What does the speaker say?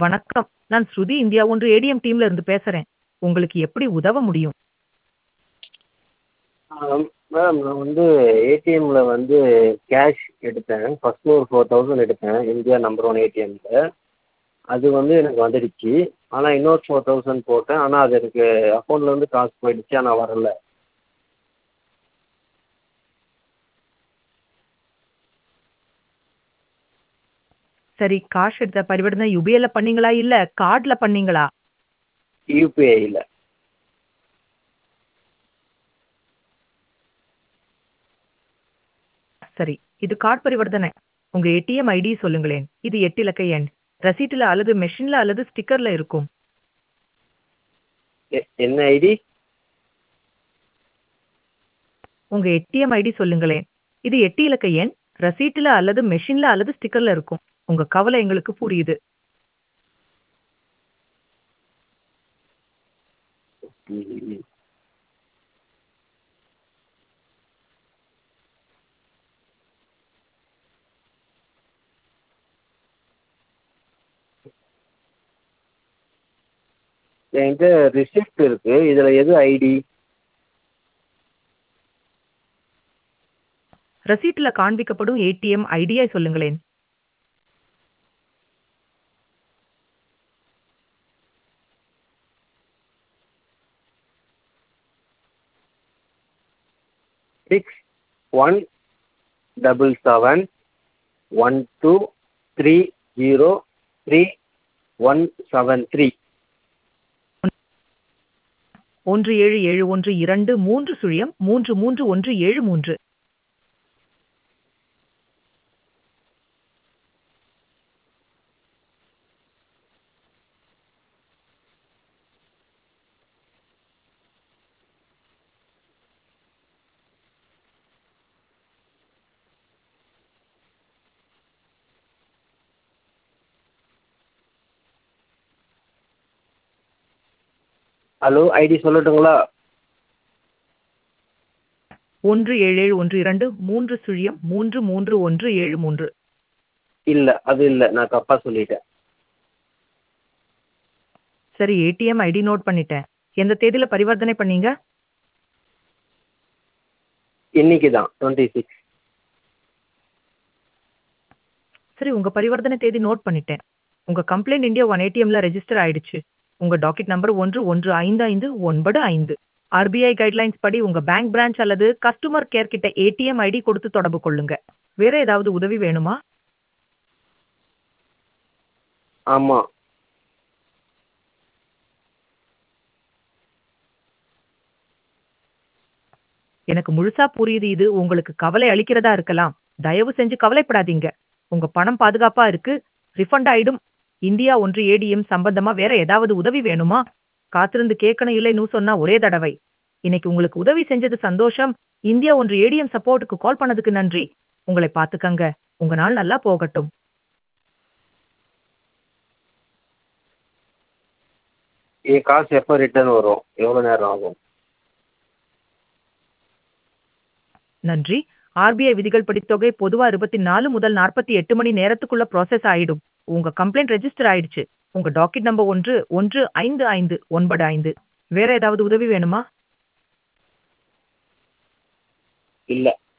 வணக்கம் நான் ஸ்ருதி இந்தியா ஒன்று ஏடிஎம் டீம்ல இருந்து பேசுறேன் உங்களுக்கு எப்படி உதவ முடியும் மேம் நான் வந்து ஏடிஎம்மில் வந்து கேஷ் எடுத்தேன் ஃபஸ்ட்டு ஒரு ஃபோர் தௌசண்ட் எடுத்தேன் இந்தியா நம்பர் ஒன் ஏடிஎம்மில் அது வந்து எனக்கு வந்துடுச்சு ஆனால் இன்னொரு ஃபோர் தௌசண்ட் போட்டேன் ஆனால் அது எனக்கு அக்கௌண்ட்லேருந்து காசு போயிடுச்சு ஆனால் வரல சரி காஷ் எடுத்த பரிவர்த்தனை யுபிஐல பண்ணீங்களா இல்ல கார்ட்ல பண்ணீங்களா யூபிஐயில் சரி இது கார்ட் பரிவர்த்தனை உங்க ஏடிஎம் ஐடி சொல்லுங்களேன் இது எட்டு இலக்க எண் ரசீட்டுல அல்லது மெஷின்ல அல்லது ஸ்டிக்கர்ல இருக்கும் எ- என்ன ஐடி உங்க ஏடிஎம் ஐடி சொல்லுங்களேன் இது எட்டு இலக்க எண் ரசீட்டுல அல்லது மெஷின்ல அல்லது ஸ்டிக்கர்ல இருக்கும் உங்க கவலை எங்களுக்கு புரியுது என்கிட்ட ரிசிப்ட் இருக்குது இதில் எது ஐடி ரசீட்டுல காண்பிக்கப்படும் ஏடிஎம் ஐடியை சொல்லுங்களேன் six one double seven one two three zero three one seven three ஒன்று ஏழு ஏழு ஒன்று இரண்டு மூன்று சுழியம் மூன்று மூன்று ஒன்று ஏழு மூன்று ஹலோ ஐடி சொல்லட்டுங்களா ஒன்று ஏழு ஏழு ஒன்று இரண்டு மூன்று சுழியம் மூன்று மூன்று ஒன்று ஏழு மூன்று இல்லை அது இல்லை நான் தப்பாக சொல்லிட்டேன் சரி ஏடிஎம் ஐடி நோட் பண்ணிட்டேன் எந்த தேதியில பரிவர்த்தனை பண்ணீங்க இன்னைக்கு தான் டுவெண்ட்டி சிக்ஸ் சரி உங்க பரிவர்த்தனை தேதி நோட் பண்ணிட்டேன் உங்க கம்ப்ளைண்ட் இந்தியா ஒன் ஏடிஎம்ல ரெஜிஸ்டர் ஆயிடுச்சு உங்க டாக்கெட் நம்பர் ஒன்று ஒன்று ஐந்து ஐந்து ஒன்பது ஐந்து ஆர்பிஐ கைட்லைன்ஸ் படி உங்க பேங்க் பிரான்ச் அல்லது கஸ்டமர் கேர் கிட்ட ஏடிஎம் ஐடி கொடுத்து தொடர்பு கொள்ளுங்க வேற ஏதாவது உதவி வேணுமா ஆமாம் எனக்கு முழுசா புரியுது இது உங்களுக்கு கவலை அளிக்கிறதா இருக்கலாம் தயவு செஞ்சு கவலைப்படாதீங்க உங்க பணம் பாதுகாப்பா இருக்கு ரிஃபண்ட் ஆயிடும் இந்தியா ஒன்று ஏடிஎம் சம்பந்தமா வேற ஏதாவது உதவி வேணுமா காத்திருந்து கேட்கணும் இல்லைன்னு சொன்னா ஒரே தடவை இன்னைக்கு உங்களுக்கு உதவி செஞ்சது சந்தோஷம் இந்தியா ஒன்று ஏடிஎம் சப்போர்ட்டுக்கு கால் பண்ணதுக்கு நன்றி உங்களை பாத்துக்கங்க உங்க நாள் நல்லா போகட்டும் என் காசு எப்போ ரிட்டர்ன் வரும் எவ்வளோ நேரம் ஆகும் நன்றி ஆர்பிஐ விதிகள் படி தொகை பொதுவா இருபத்தி நாலு முதல் நாற்பத்தி எட்டு மணி நேரத்துக்குள்ள ப்ராசஸ் ஆயிடும் உங்க கம்ப்ளைண்ட் ரெஜிஸ்டர் ஆயிடுச்சு உங்க டாக்கெட் நம்பர் ஒன்று ஒன்று ஐந்து ஐந்து ஒன்பது ஐந்து வேற ஏதாவது உதவி வேணுமா இல்லை